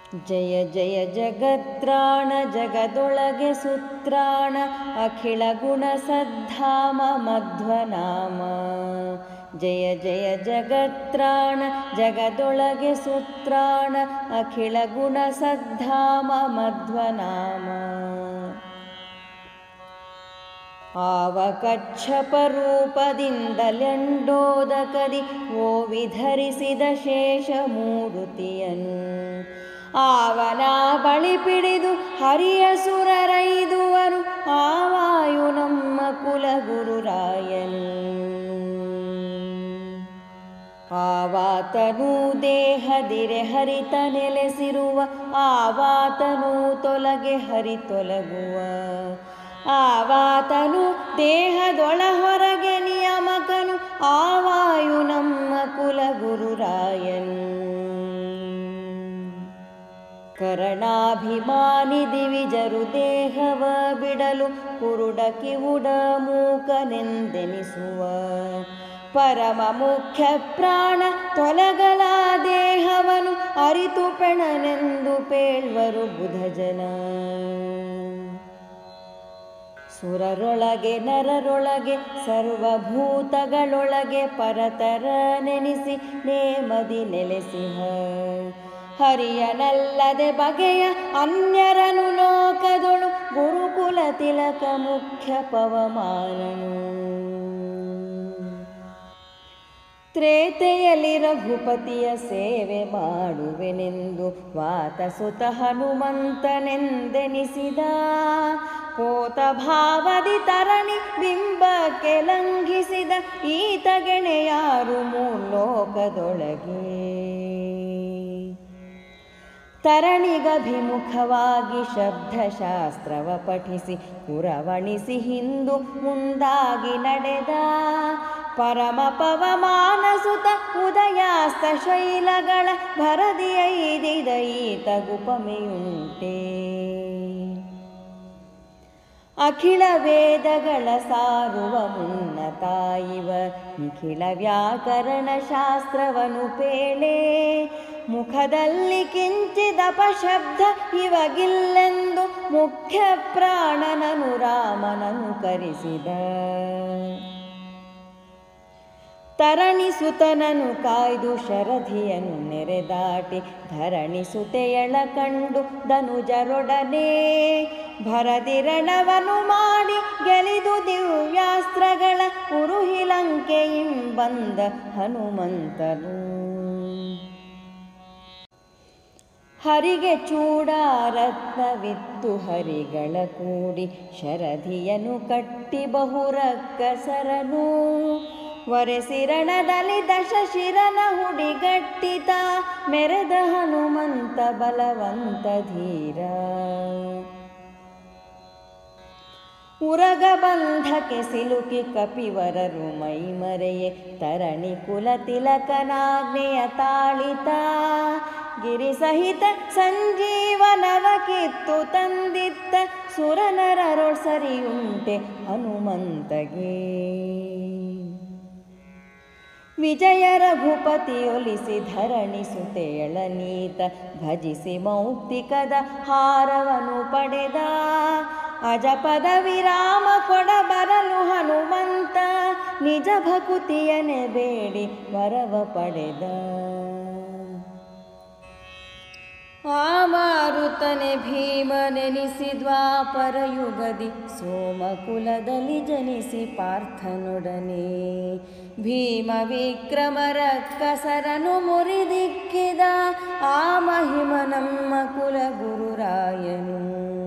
ಜಯ ಜಯ ಜಗತ್ರಾಣ ಜಗದೊಳಗೆ ಸುತ್ರಾಣ ಅಖಿಳ ಗುಣ ಸದ್ಧಾಮ ಮಧ್ವನಾಮ ಜಯ ಜಯ ಜಗತ್ರಾಣ ಜಗದೊಳಗೆ ಸುತ್ರಾಣ ಅಖಿಳ ಗುಣ ಸದ್ಧಾಮ ಮಧ್ವನಾಮ ಆವ ಕಚ್ಛಪ ರೂಪದಿಂದಲೆಂಡೋದಕದಿ ಓ ವಿಧರಿಸಿದ ಶೇಷ ಮೂರುತಿಯನು ಆವನ ಬಳಿ ಪಿಡಿದು ಹರಿಯ ಸುರರೈದುವರು ಆವಾಯು ನಮ್ಮ ಕುಲಗುರುರಾಯನು ಆವಾತನು ದೇಹದಿರೆ ಹರಿತ ನೆಲೆಸಿರುವ ಆವಾತನು ತೊಲಗೆ ಹರಿ ತೊಲಗುವ ಆವಾತನು ದೇಹದೊಳ ಹೊರಗೆ ನಿಯಮಕನು ಆವಾಯು ನಮ್ಮ ಕುಲಗುರುರಾಯನು ಕರಣಾಭಿಮಾನಿ ದಿವಿಜರು ದೇಹವ ಬಿಡಲು ಕುರುಡ ಕಿವುಡ ಮೂಕನೆಂದೆನಿಸುವ ಪರಮ ಮುಖ್ಯ ಪ್ರಾಣ ತೊಲಗಲ ದೇಹವನು ಅರಿತು ಪೆಣನೆಂದು ಪೇಳ್ವರು ಬುಧಜನ ಸುರರೊಳಗೆ ನರರೊಳಗೆ ಸರ್ವಭೂತಗಳೊಳಗೆ ಪರತರ ನೆನೆಸಿ ನೇಮದಿ ನೆಲೆಸಿಹ ಹರಿಯನಲ್ಲದೆ ಬಗೆಯ ಅನ್ಯರನು ಲೋಕದೊಳು ಗುರುಕುಲ ತಿಲಕ ಮುಖ್ಯ ಪವಮಾನನು ತ್ರೇತೆಯಲ್ಲಿ ರಘುಪತಿಯ ಸೇವೆ ಮಾಡುವೆನೆಂದು ವಾತಸುತ ಹನುಮಂತನೆಂದೆನಿಸಿದ ಕೋತ ಭಾವದಿ ತರಣಿ ಬಿಂಬಕ್ಕೆ ಲಂಘಿಸಿದ ಈತಗೆಣೆಯಾರು ಮೂಲೋಕದೊಳಗೆ ತರಣಿಗಭಿಮುಖವಾಗಿ ಶಬ್ದಶಾಸ್ತ್ರವ ಪಠಿಸಿ ಪುರವಣಿಸಿ ಹಿಂದು ಮುಂದಾಗಿ ನಡೆದ ಪರಮ ಪವಮಾನಸುತ ಉದಯಾಸ್ತ ಶೈಲಗಳ ಭರದಿಯೈದಿದ ಈತ ಗುಪಮೆಯುಂಟೆ ಅಖಿಳ ವೇದಗಳ ಸಾರುವ ಮುನ್ನತ ಇವ ನಿಖಿಳ ವ್ಯಾಕರಣ ಶಾಸ್ತ್ರವನು ಪೇಳೆ ಮುಖದಲ್ಲಿ ಕಿಂಚಿದ ಅಪಶಬ್ದ ಇವಗಿಲ್ಲೆಂದು ಮುಖ್ಯ ಪ್ರಾಣನನು ರಾಮನನು ಕರೆಸಿದ ತರಣಿಸುತನನು ಕಾಯ್ದು ಶರಧಿಯನು ನೆರೆದಾಟಿ ಧರಣಿಸುತೆಯಳ ಕಂಡು ಧನುಜರೊಡನೆ ಭರದಿರಣವನು ಮಾಡಿ ಗೆಲಿದು ದಿವ್ಯಾಸ್ತ್ರಗಳ ಉರುಹಿಲಂಕೆಯಿಂ ಬಂದ ಹನುಮಂತನು ಹರಿಗೆ ಚೂಡಾರತ್ನವಿತ್ತು ಹರಿಗಳ ಕೂಡಿ ಶರಧಿಯನು ಕಟ್ಟಿ ಬಹುರಕ್ಕಸರನು ವರೆಸಿರಣದಲ್ಲಿ ದಶ ಶಿರನ ಹುಡಿಗಟ್ಟಿತ ಮೆರೆದ ಹನುಮಂತ ಬಲವಂತ ಧೀರ ಉರಗಬಂಧಕ್ಕೆ ಸಿಲುಕಿ ಕಪಿವರರು ಮೈಮರೆಯೇ ತರಣಿ ಕುಲ ತಿಲಕನಾಗ್ನೆಯ ತಾಳಿತ ಗಿರಿ ಸಹಿತ ಸಂಜೀವನವ ಕಿತ್ತು ತಂದಿತ್ತ ಸುರನರರೊಳ್ ಸರಿಯುಂಟೆ ಹನುಮಂತಗೆ ವಿಜಯ ರಘುಪತಿಯೊಲಿಸಿ ಧರಣಿಸುತೆಯಳನೀತ ಭಜಿಸಿ ಮೌಕ್ತಿಕದ ಹಾರವನು ಪಡೆದ ಅಜಪದ ವಿರಾಮ ಕೊಡ ಬರಲು ಹನುಮಂತ ನಿಜ ಭಕುತಿಯನೆ ಬೇಡಿ ವರವ ಪಡೆದ ಆ ಮಾರುತನೆ ಭೀಮನೆನಿಸಿ ದ್ವಾಪರ ಯುಗದಿ ಸೋಮಕುಲದಲ್ಲಿ ಜನಿಸಿ ಪಾರ್ಥನೊಡನೆ ಭೀಮ ವಿಕ್ರಮರ ಕಸರನು ಮುರಿದಿಕ್ಕಿದ ಆ ಮಹಿಮ ನಮ್ಮ ಕುಲಗುರುರಾಯನು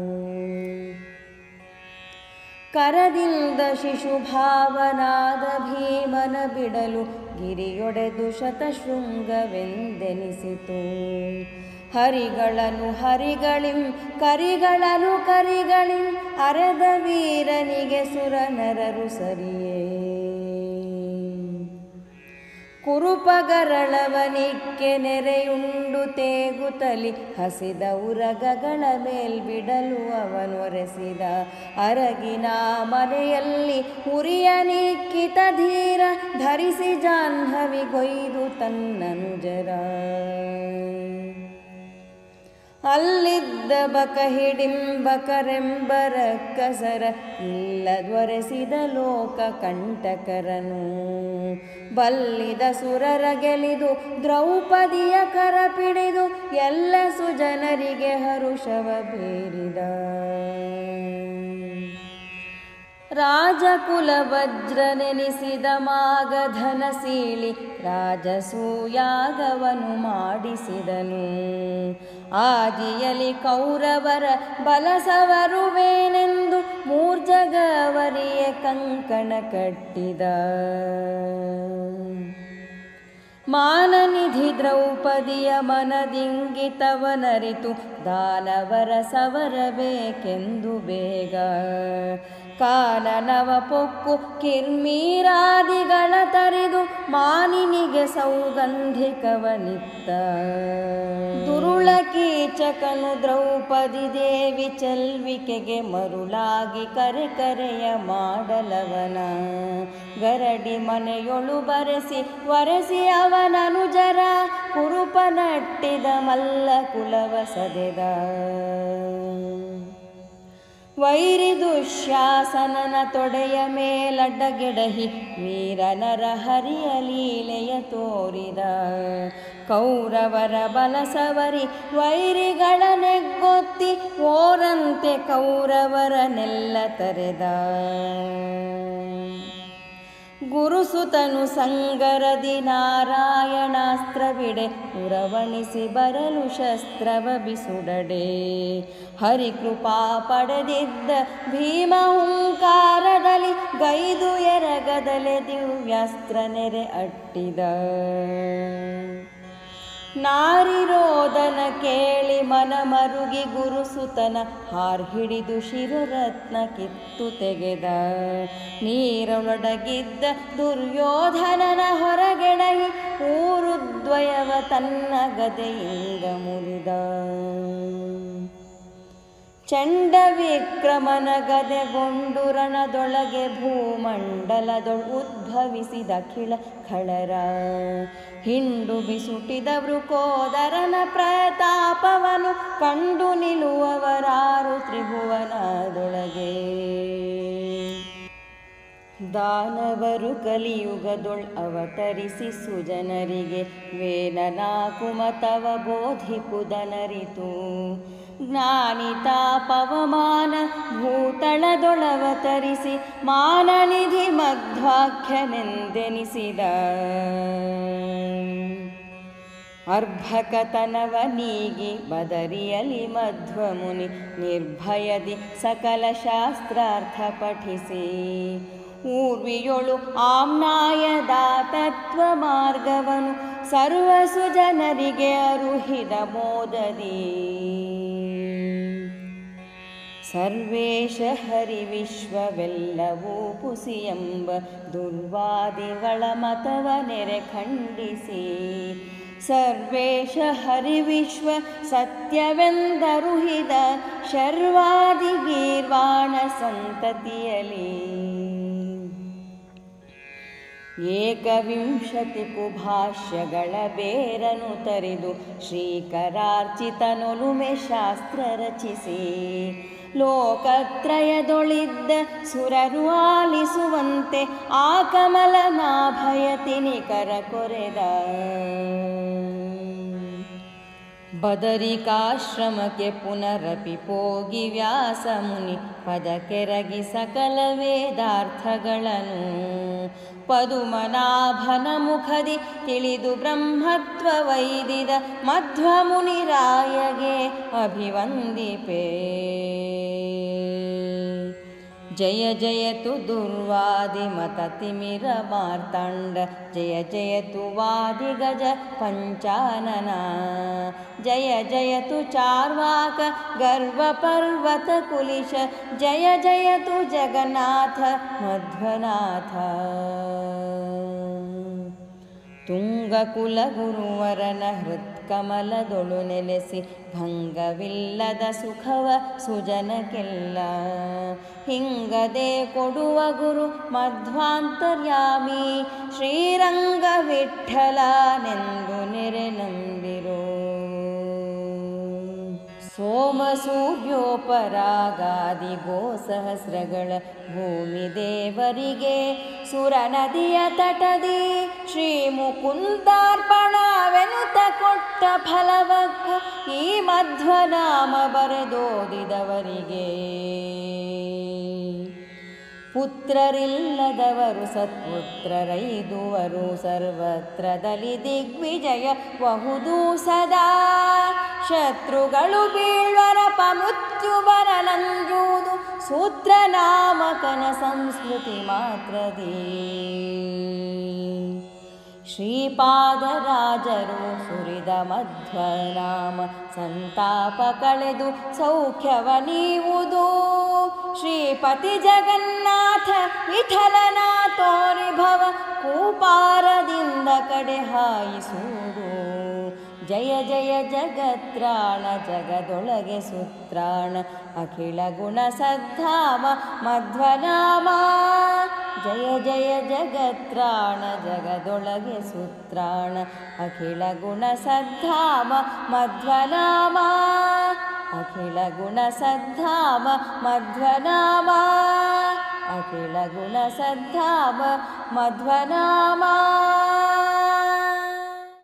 ಕರದಿಂದ ಶಿಶುಭಾವನಾದ ಭೀಮನ ಬಿಡಲು ಗಿರಿಯೊಡೆದು ಶತಶೃಂಗವೆಂದೆನಿಸಿತು ಹರಿಗಳನ್ನು ಹರಿಗಳಿಂ ಕರಿಗಳನ್ನು ಕರಿಗಳಿಂ ಅರೆದ ವೀರನಿಗೆ ಸುರನರರು ಸರಿಯೇ ಕುರುಪಗರಳವನಿಕ್ಕೆ ನೆರೆಯುಂಡು ತೇಗುತ್ತಲಿ ಹಸಿದ ಉರಗಗಳ ಮೇಲ್ಬಿಡಲು ಅವನೊರೆಸಿದ ಅರಗಿನ ಮನೆಯಲ್ಲಿ ಉರಿಯ ನಿಕ್ಕಿತ ಧೀರ ಧರಿಸಿ ಜಾಹ್ನವಿಗೊಯ್ದು ತನ್ನನುಜರ ಅಲ್ಲಿದ್ದ ಬಕ ಹಿಡಿಂಬಕರೆಂಬರ ಕಸರ ಇಲ್ಲದೊರೆಸಿದ ಲೋಕ ಕಂಟಕರನು ಬಲ್ಲಿದ ಸುರರ ಗೆಲಿದು ದ್ರೌಪದಿಯ ಕರ ಪಿಡಿದು ಎಲ್ಲ ಸುಜನರಿಗೆ ಹರುಷವ ಬೀರಿದ ರಾಜಕುಲ ವಜ್ರ ನೆನೆಸಿದ ಮಾಗಧನ ಸೀಳಿ ರಾಜಸೂಯಾಗವನು ಮಾಡಿಸಿದನು ಆದಿಯಲಿ ಕೌರವರ ಬಲಸವರುವೇನೆಂದು ಮೂರ್ಜಗವರಿಯ ಕಂಕಣ ಕಟ್ಟಿದ ಮಾನನಿಧಿ ದ್ರೌಪದಿಯ ಮನದಿಂಗಿತವನರಿತು ದಾನವರ ಸವರಬೇಕೆಂದು ಬೇಗ ಕಾನನವ ಪೊಕ್ಕು ಕಿರ್ಮೀರಾದಿಗಳ ತರಿದು ಮಾನಿನಿಗೆ ಸೌಗಂಧಿಕವನಿತ್ತ ದುರುಳ ಕೀಚಕನು ದ್ರೌಪದಿ ದೇವಿ ಚಲ್ವಿಕೆಗೆ ಮರುಳಾಗಿ ಕರೆ ಕರೆಯ ಮಾಡಲವನ ಗರಡಿ ಮನೆಯೊಳು ಬರೆಸಿ ವರೆಸಿ ಅವನನುಜರ ಕುರುಪನಟ್ಟಿದ ಮಲ್ಲ ಕುಲವ ಸದೆದ ವೈರಿ ದುಶ್ಯಾಸನನ ತೊಡೆಯ ಮೇಲಡ್ಡಗೆಡಹಿ ವೀರನರ ಹರಿಯ ಲೀಲೆಯ ತೋರಿದ ಕೌರವರ ಬಲಸವರಿ ವೈರಿಗಳ ನೆಗ್ಗೊತ್ತಿ ಓರಂತೆ ಕೌರವರನೆಲ್ಲ ತರೆದ ಗುರುಸುತನು ಸಂಗರದಿ ನಾರಾಯಣಾಸ್ತ್ರವಿಡೆ ಉರವಣಿಸಿ ಬರಲು ಶಸ್ತ್ರವ ಬಿಸುಡಡೆ ಹರಿಕೃಪಾ ಪಡೆದಿದ್ದ ಭೀಮ ಹುಂಕಾರದಲ್ಲಿ ಗೈದು ಎರಗದಲೆ ದಿವ್ಯಾಸ್ತ್ರ ನೆರೆ ಅಟ್ಟಿದ ನಾರಿರೋದನ ಕೇಳಿ ಮನ ಮರುಗಿ ಗುರುಸುತನ ಹಾರ್ ಹಿಡಿದು ಶಿರರತ್ನ ಕಿತ್ತು ತೆಗೆದ ನೀರೊಳಗಿದ್ದ ದುರ್ಯೋಧನನ ಹೊರಗೆಡಹಿ ಊರುದ್ವಯವ ತನ್ನ ಗದೆಯಿಂದ ಮುರಿದ ಚಂಡ ವಿಕ್ರಮನ ಗದೆಗೊಂಡು ರಣದೊಳಗೆ ಭೂಮಂಡಲದೊಳು ಉದ್ಭವಿಸಿದ ಕಿಳ ಖಳರ ಹಿಂಡು ಬಿಸುಟಿದ ವೃಕೋದರನ ಪ್ರತಾಪವನು ಕಂಡು ನಿಲ್ಲುವವರಾರು ತ್ರಿಭುವನದೊಳಗೆ ದಾನವರು ಕಲಿಯುಗದೊಳ್ ಅವತರಿಸಿ ಸುಜನರಿಗೆ ವೇನನ ಕುಮತವ ಬೋಧಿಪುದನರಿತು ಜ್ಞಾನಿತ ಪವಮಾನ ಭೂತಳದೊಳವತರಿಸಿ ಮಾನನಿಧಿ ಮಧ್ವಾಖ್ಯನೆಂದೆನಿಸಿದ ಅರ್ಭಕತನವ ನೀಗಿ ಬದರಿಯಲಿ ಮಧ್ವಮುನಿ ನಿರ್ಭಯದಿ ಸಕಲ ಶಾಸ್ತ್ರಾರ್ಥ ಪಠಿಸಿ ಊರ್ವಿಯೊಳು ಆಮ್ನಾಯದ ತತ್ವ ಮಾರ್ಗವನು ಸರ್ವ ಸುಜನರಿಗೆ ಅರುಹಿದ ಮೋದದಿ ಸರ್ವೇಶ ಹರಿ ವಿಶ್ವವೆಲ್ಲವೂ ಪುಸಿಯೆಂಬ ದುರ್ವಾದಿಗಳ ಮತವ ನೆರೆ ಖಂಡಿಸಿ ಸರ್ವೇಶ ಹರಿ ವಿಶ್ವ ಸತ್ಯವೆಂದರುಹಿದ ಶರ್ವಾದಿ ಗೀರ್ವಾಣ ಸಂತತಿಯಲಿ ಏಕವಿಂಶತಿ ಕುಭಾಷ್ಯಗಳ ಬೇರನು ತರಿದು ಶ್ರೀಕರಾರ್ಚಿತನೊಲುಮೆ ಶಾಸ್ತ್ರ ರಚಿಸಿ ಲೋಕತ್ರಯದೊಳಿದ್ದ ಸುರರು ಆಲಿಸುವಂತೆ ಆ ಕಮಲ ನಾಭಯತಿನಿಕರ ಕೊರೆದ ಬದರಿಕಾಶ್ರಮಕ್ಕೆ ಪುನರಪಿ ಪೋಗಿ ವ್ಯಾಸ ಮುನಿ ಪದ ಕೆರಗಿ ಸಕಲ ವೇದಾರ್ಥಗಳನ್ನು ಪದುಮನಾಭನ ಮುಖದಿ ತಿಳಿದು ಬ್ರಹ್ಮತ್ವ ವೈದಿದ ಮಧ್ವ ಮುನಿರಾಯಗೆ ಅಭಿವಂದಿಪೇ ಜಯ ಜಯತು ದುರ್ವಾದಿ ಮತ ತಿಮಿರ ಮಾರ್ತಾಂಡ ಜಯ ಜಯತು ವಾದಿ ಗಜ ಪಂಚಾನನ ಜಯ ಜಯತು ಚಾರ್ವಾಕ ಗರ್ವ ಪರ್ವತ ಕುಲಿಶ ಜಯ ಜಯತು ಜಗನ್ನಾಥ ಮಧ್ವನಾಥ ತುಂಗಕುಲ ಗುರುವರನ ಹೃತ್ಕಮಲದೊಳು ನೆಲೆಸಿ ಭಂಗವಿಲ್ಲದ ಸುಖವ ಸುಜನಕ್ಕೆಲ್ಲ ಹಿಂಗದೆ ಕೊಡುವ ಗುರು ಮಧ್ವಾಂತರ್ಯಾಮಿ ಶ್ರೀರಂಗ ವಿಠಲನೆಂದು ನೆರೆ ನಂಬಿರೋ ಸೋಮ ಸೂರ್ಯೋಪರಾಗಾದಿ ಗೋ ಸಹಸ್ರಗಳ ಭೂಮಿ ದೇವರಿಗೆ ಸುರ ನದಿಯ ತಟದಿ ಶ್ರೀ ಮುಕುಂದಾರ್ಪಣವೆನುತ ಕೊಟ್ಟ ಫಲವಕ್ಕೂ ಈ ಮಧ್ವನಾಮ ಬರೆದೋದಿದವರಿಗೆ ಪುತ್ರರಿಲ್ಲದವರು ಸತ್ಪುತ್ರರೈದುವರು ಸರ್ವತ್ರದಲ್ಲಿ ದಿಗ್ವಿಜಯ ಬಹುದು ಸದಾ ಶತ್ರುಗಳು ಬೀಳ್ವರಪ ಮೃತ್ಯು ಬರಲಂಜುವುದು ಸೂತ್ರ ನಾಮಕನ ಸಂಸ್ಕೃತಿ ಮಾತ್ರದೇ ಶ್ರೀಪಾದರಾಜರು ಸುರಿದ ಮಧ್ವನಾಮ ಸಂತಾಪ ಕಳೆದು ಸೌಖ್ಯವ ನೀವುದು ಶ್ರೀಪತಿ ಜಗನ್ನಾಥ ವಿಠಲನ ತೋರಿ ಭವ ಕೂಪಾರದಿಂದ ಕಡೆ ಹಾಯಿಸುವುದು ಜಯ ಜಯ ಜಗತ್ರಾಣ ಜಗದೊಳಗೆ ಸುತ್ರಾಣ ಅಖಿಲ ಗುಣ ಸದ್ಧಾಮ ಮಧ್ವನಾಮ ಜಯ ಜಯ ಜಗತ್ರಾಣ ಜಗದೊಳಗೆ ಸುತ್ರಾಣ ಅಖಿಲ ಗುಣ ಸದ್ಧಾಮ ಮಧ್ವನಾಮ ಅಖಿಲ ಗುಣ ಸದ್ಧಾಮ ಮಧ್ವನಾಮ ಅಖಿಲ ಗುಣ ಸದ್ಧಾಮ ಮಧ್ವನಾಮ